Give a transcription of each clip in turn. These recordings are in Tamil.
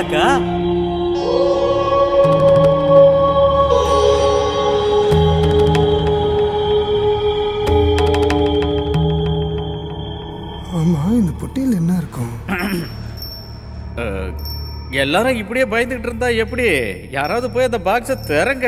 நீயாக்கா ஆமா இந்த பொட்டியில் என்ன இருக்கும் அஹ், எல்லாரும் இப்படியே பயந்துகிட்டு இருந்தா எப்படி யாராவது போய் அந்த பாக்ஸை திறங்க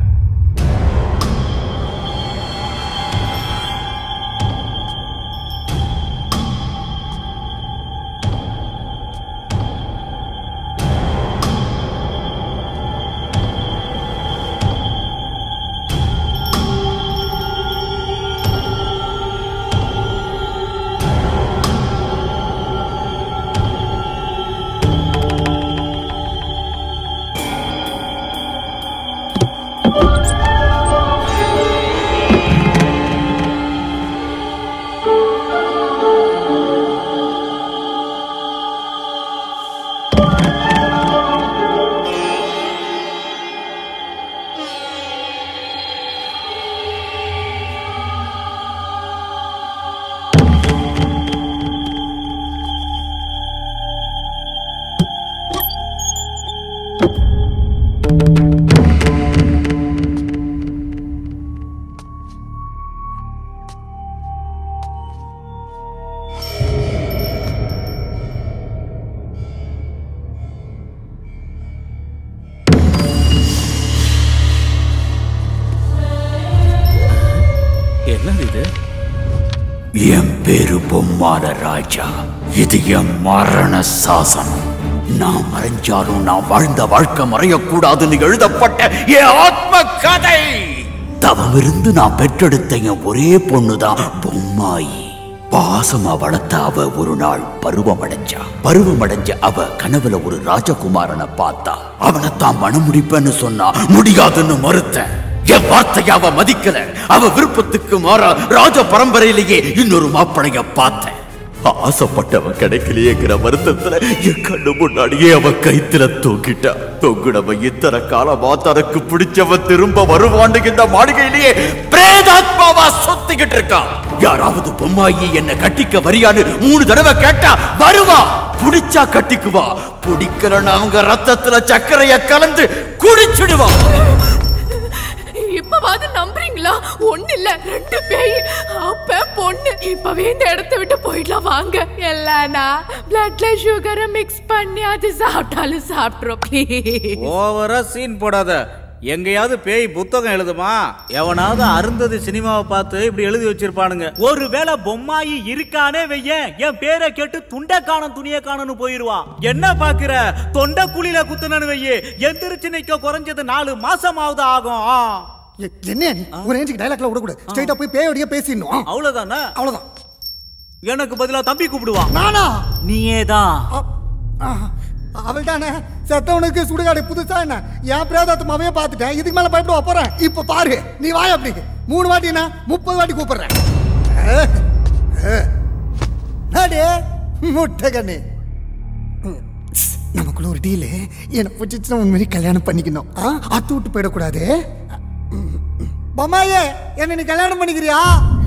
என்னது இது என் பேரு பொம்மால ராஜா இது என் மரண சாசனம் நான் மறைஞ்சாலும் நான் வாழ்ந்த வாழ்க்கை மறையக்கூடாதுன்னு எழுதப்பட்ட என் ஆத்ம கதை தவமிருந்து நான் பெற்றெடுத்த என் ஒரே பொண்ணுதான் பொம்மாயி பாசமா வளர்த்த அவ ஒரு நாள் பருவமடைஞ்சா பருவமடைஞ்ச அவ கனவுல ஒரு ராஜகுமாரனை பார்த்தா அவனை தான் மனம் முடிப்பேன்னு சொன்னா முடியாதுன்னு மறுத்தேன் என் வார்த்தைய அவ மதிக்கல அவ விருப்பத்துக்கு மாறா ராஜ பரம்பரையிலேயே இன்னொரு மாப்பிளைய பார்த்தேன் ஆசைப்பட்டவன் கிடைக்கலையேங்கிற வருத்தத்துல என் கண்ணு முன்னாடியே அவ கைத்துல தூக்கிட்டா தொங்குனவன் இத்தனை காலமா தனக்கு பிடிச்சவன் திரும்ப வருவான்னு இந்த மாளிகையிலேயே பிரேதாத்மாவா சுத்திக்கிட்டு இருக்கான் யாராவது பொம்மாயி என்ன கட்டிக்க வரியான்னு மூணு தடவை கேட்டா வருவா புடிச்சா கட்டிக்குவா பிடிக்கலன்னு அவங்க ரத்தத்துல சர்க்கரைய கலந்து குடிச்சிடுவா இப்பவாது நம்புறீங்களா ஒண்ணு இல்ல ரெண்டு பேய் அப்ப பொண்ணு இப்பவே இந்த இடத்த விட்டு போயிடலாம் வாங்க எல்லானா பிளட்ல சுகரை மிக்ஸ் பண்ணி அது சாப்பிட்டாலும் சாப்பிட்றோம் ப்ளீஸ் ஓவரா சீன் போடாத எங்கேயாவது பேய் புத்தகம் எழுதுமா எவனாவது அருந்ததி சினிமாவை பார்த்து இப்படி எழுதி வச்சிருப்பானுங்க ஒருவேளை பொம்மாயி இருக்கானே வெய்யேன் என் பேரை கேட்டு துண்டை காணும் துணியை காணும்னு போயிருவான் என்ன பாக்குற தொண்டை குழியில குத்துனனு வெய்யே எந்திரிச்சு நிக்க குறைஞ்சது நாலு மாசமாவது ஆகும் ஆ. எ- என்ன நீ ஒரு ரேஞ்சுக்கு டைலாக்ல விடக்கூடாது ஸ்ட்ரைட்டா போய் பேயோடைய பேசிடணும் அவ்வளவுதானே அவ்வளவுதான் எனக்கு பதிலா தம்பி கூப்பிடுவான் நானா நீயே தான் அவள் தானே செத்தவனுக்கு சுடுகாடு புதுசா என்ன என் பிரேதாத்மாவே பார்த்துட்டேன் இதுக்கு மேல பயப்படுவா போறேன் இப்ப பாரு நீ வாய் அப்படி மூணு வாட்டி என்ன முப்பது வாட்டி கூப்பிடுறேன் அஹ், அஹ். அடே முட்டை கண்ணு ம், நமக்குள்ள ஒரு டீலு என்னை பிடிச்சிச்சுன்னா உண்மையை கல்யாணம் பண்ணிக்கணும் ஆ அத்து விட்டு போயிடக்கூடாது ம், ம். பொம்மாயே என்ன நீ கல்யாணம் பண்ணிக்கிறியா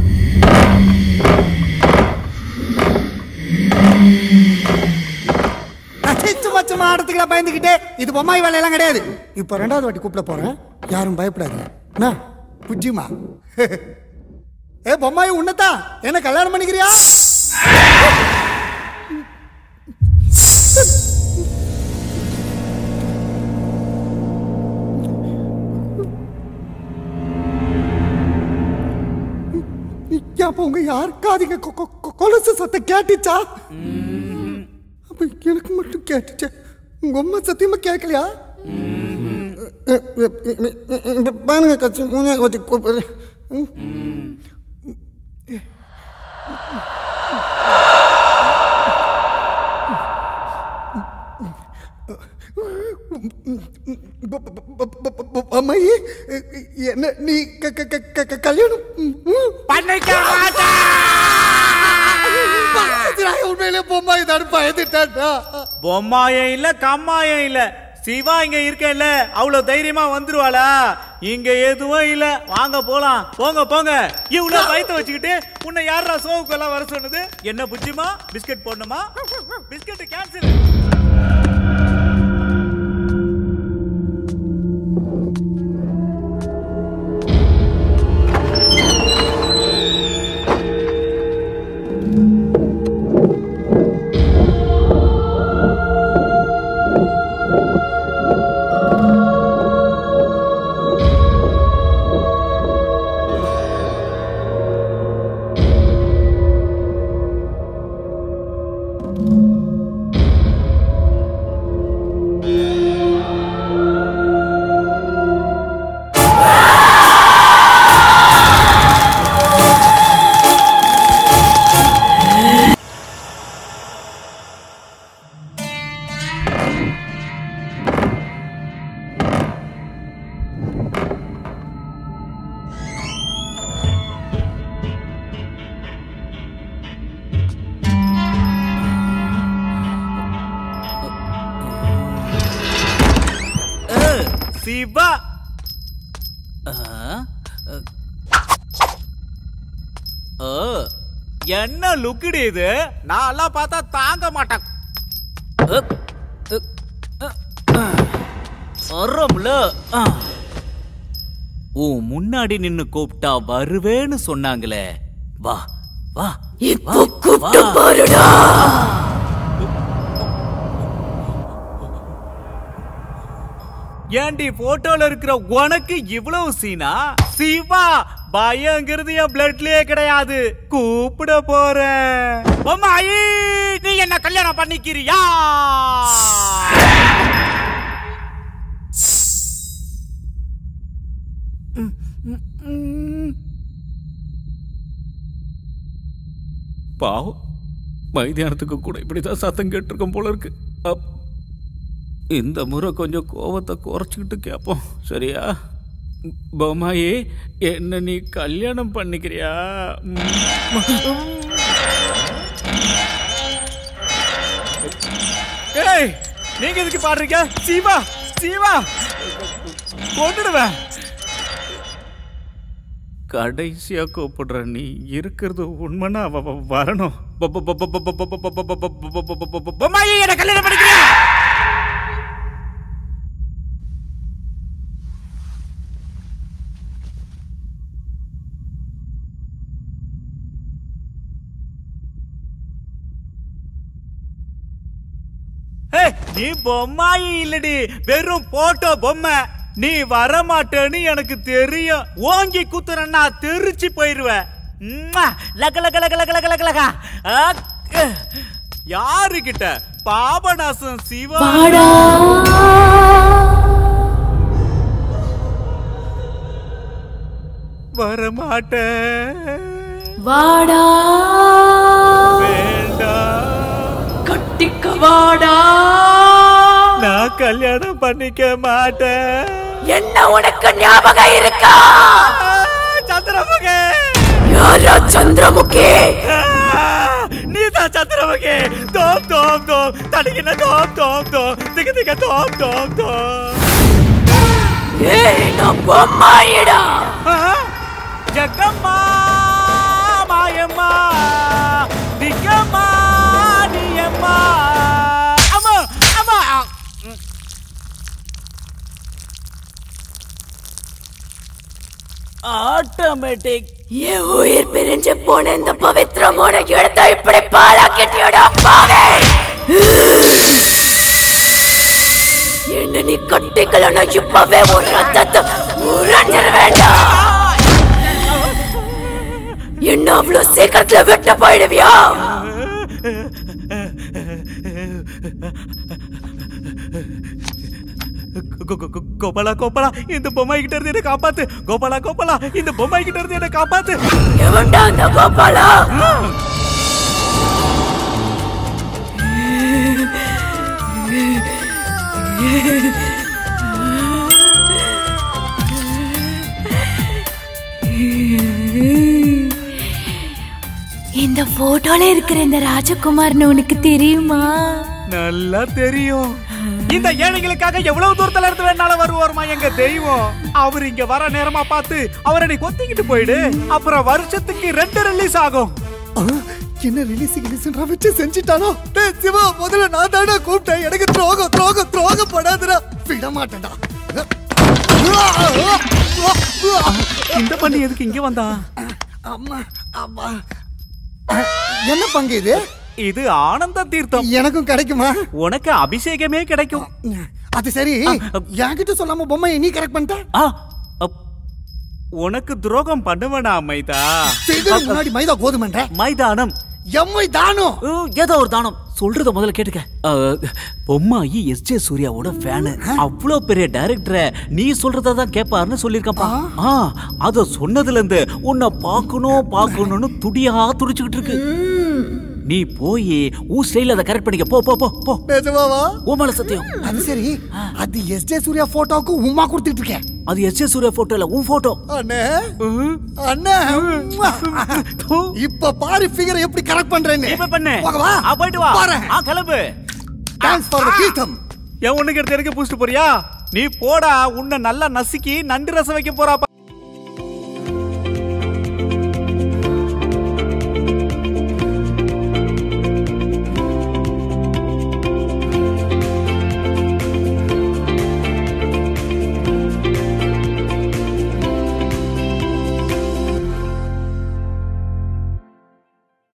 அச்சச்சு மச்சமா ஆடத்துக்குலாம் பயந்துக்கிட்டே இது பொம்மாய் வேலையெல்லாம் கிடையாது இப்போ ரெண்டாவது வாட்டி கூப்பிட போறேன் யாரும் பயப்படாதீங்க என்ன புஜ்ஜிமா ஏ பொம்மாய் உன்னதான் என்ன கல்யாணம் பண்ணிக்கிறியா அப்போ உங்க யாருக்காதீங்க கொ- கொ- கொ- கொலுசு சத்தம் கேட்டுச்சா அப்ப எனக்கு மட்டும் கேட்டுச்சு உங்க அம்மா சத்தியமா கேட்கலையா பாருங்க கட்சி மூணு வச்சு கூப்பிடுறேன் அம்மாயி என்ன நீ க- க- க- க- க- கல்யாணம் உண்மையிலே பொம்மாய் தான் பயந்துட்டா பொம்மாயம் இல்ல கம்மாயம் இல்ல சிவா இங்க இருக்கேல்ல அவ்வளவு தைரியமா வந்துருவாளா இங்க எதுவும் இல்ல வாங்க போலாம் போங்க போங்க இவ்வளவு பயத்தை வச்சுக்கிட்டு உன்னை யாரா சோவுக்கு எல்லாம் வர சொன்னது என்ன புச்சிமா பிஸ்கட் போடணுமா பிஸ்கட் கேன்சல் சிவா ஓ என்ன லுக்குடி இது நான் எல்லாம் பார்த்தா தாங்க மாட்டேன் வர்றோம்ல உன் முன்னாடி நின்னு கூப்பிட்டா வருவேன்னு சொன்னாங்களே வா வா இப்போ கூப்பிட்டு பாருடா ஏண்டி போட்டோல இருக்கிற உனக்கு இவ்வளவு சீனா சிவா பயங்கிறது என் பிளட்லயே கிடையாது கூப்பிட போறேன் பொம்மாயி நீ என்ன கல்யாணம் பண்ணிக்கிறியா பாவம் மைதானத்துக்கு கூட இப்படிதான் சத்தம் கேட்டிருக்கும் போல இருக்கு அப் இந்த முறை கொஞ்சம் கோவத்தை குறைச்சிக்கிட்டு கேட்போம் சரியா பொம்மாயி என்ன நீ கல்யாணம் பண்ணிக்கிறியா ஏய் நீங்க எதுக்கு பாடுறீங்க சிவா சிவா கொண்டுடுவேன் கடைசியா கூப்பிடுற நீ இருக்கிறது உண்மைன்னா அவ அவ வரணும் பொ- பொ- பொ- பொ- பொ- பொ- பொ- பொ- பொ- பொ- பொ- பொ- பொ- பொ- பொ- பொம்மாயி என்ன கல்யாணம் பண்ணிக்கிறியா ஏய், நீ பொம்மாயி இல்லடி வெறும் போட்டோ பொம்மை நீ வர மாட்டேன்னு எனக்கு தெரியும் ஓங்கி குத்துறன்னா தெரிச்சு போயிருவேன் உம்மா, லக லக லக லக லக லக லக அக். யாரு கிட்ட பாபநாசம் சிவா வாடா வர மாட்டேன் வாடா வேண்டாம் கட்டிக்க வாடா நான் கல்யாணம் பண்ணிக்க மாட்டேன் என்ன உனக்கு ஞாபகம் இருக்கா சந்திரமுகே யாரா சந்திரமுகி நீதான் சந்திரமுகி தோம் தோம் தோம் தடிக்கின தோம் தோம் தோம் திக திக தோம் தோம் தோம் ஏய் நான் பொம்மாயிடா ஆ, ஜக்கம்மா மாயம்மா திக்கம்மா நீயம்மா அம்மா அம்மா ஆட்டோமேட்டிக் என் உயிர் பிரிஞ்சு போன இந்த பவித்திரமான இடத்தை இப்படி பாழாக்கிட்டியோட பாவே என்ன நீ கட்டிக்கலன்னா இப்பவே ஒரு ரத்தத்தை உறைஞ்சிட வேண்டாம் என்ன அவ்வளவு சீக்கிரத்துல வெட்ட போயிடுவியா கோ- கோ- கோ- கோபாலா கோபாலா இந்த பொம்மை கிட்ட இருந்து என்ன காப்பாத்து கோபாலா கோபாலா இந்த பொம்மை கிட்ட இருந்து என்ன காப்பாத்து எவன்டா அந்த கோபாலா இந்த போட்டோல இருக்கிற இந்த ராஜகுமார்னு உனக்கு தெரியுமா நல்லா தெரியும் இந்த ஏழைகளுக்காக எவ்வளவு தூரத்துல இருந்து வேணாலும் வருவாருமா எங்க தெய்வம் அவர் இங்க வர நேரமா பார்த்து அவரை நீ கொத்திக்கிட்டு போயிடு அப்புறம் வருஷத்துக்கு ரெண்டு ரிலீஸ் ஆகும் ஆ, என்ன ரிலீஸ் ரிலீஸ்ன்றா வச்சு செஞ்சுட்டானோ டேய் சிவா முதல்ல நான் தானே கூப்பிட்டேன் எனக்கு துரோகம் துரோகம் துரோகம் படாதுடா விட மாட்டேன்டா இந்த பண்ணி எதுக்கு இங்க வந்தான் அம்மா அம்மா என்ன பங்கு இது இது ஆனந்த தீர்த்தம் எனக்கும் கிடைக்குமா உனக்கு அபிஷேகமே கிடைக்கும் அது சரி என்கிட்ட சொல்லாம பொம்மை நீ கரெக்ட் பண்ணிட்ட ஆ, அப், உனக்கு துரோகம் பண்ணுவேனா மைதா செய்தது முன்னாடி மைதா கோதுமன்ற மைதானம் எம்மை தானம் ஓ, ஏதோ ஒரு தானம் சொல்றத முதல்ல கேட்டுக்க அஹ், பொம்மாயி எஸ் ஜே சூர்யாவோட ஃபேனு அவ்வளோ பெரிய டைரக்டரை நீ சொல்றத தான் கேட்பாருன்னு சொல்லியிருக்கப்பா ஆ அத சொன்னதுல இருந்து உன்னை பார்க்கணும் பார்க்கணும்னு துடியா துடிச்சுக்கிட்டு இருக்கு நீ போய் உன் ஸ்டைல அதை கரெக்ட் பண்ணிக்க போ போ போ போ நிஜமாவா உன் மேல சத்தியம் அது சரி அது எஸ் ஜே சூர்யா போட்டோவுக்கு உமா கொடுத்துட்டு இருக்கேன் அது எஸ் ஜே சூர்யா போட்டோ இல்ல உன் போட்டோ அண்ணே அண்ணே உம்மா. இப்ப பாரு ஃபிகர் எப்படி கரெக்ட் பண்றேன்னு இப்ப பண்ணு போகவா ஆ, போயிட்டு வா போறேன் ஆ கிளம்பு தேங்க்ஸ் ஃபார் தி கீதம் என் ஒண்ணுக்கு எடுத்து எனக்கு பூஸ்ட் போறியா நீ போடா உன்னை நல்லா நசுக்கி நண்டு ரசம் வைக்க போறா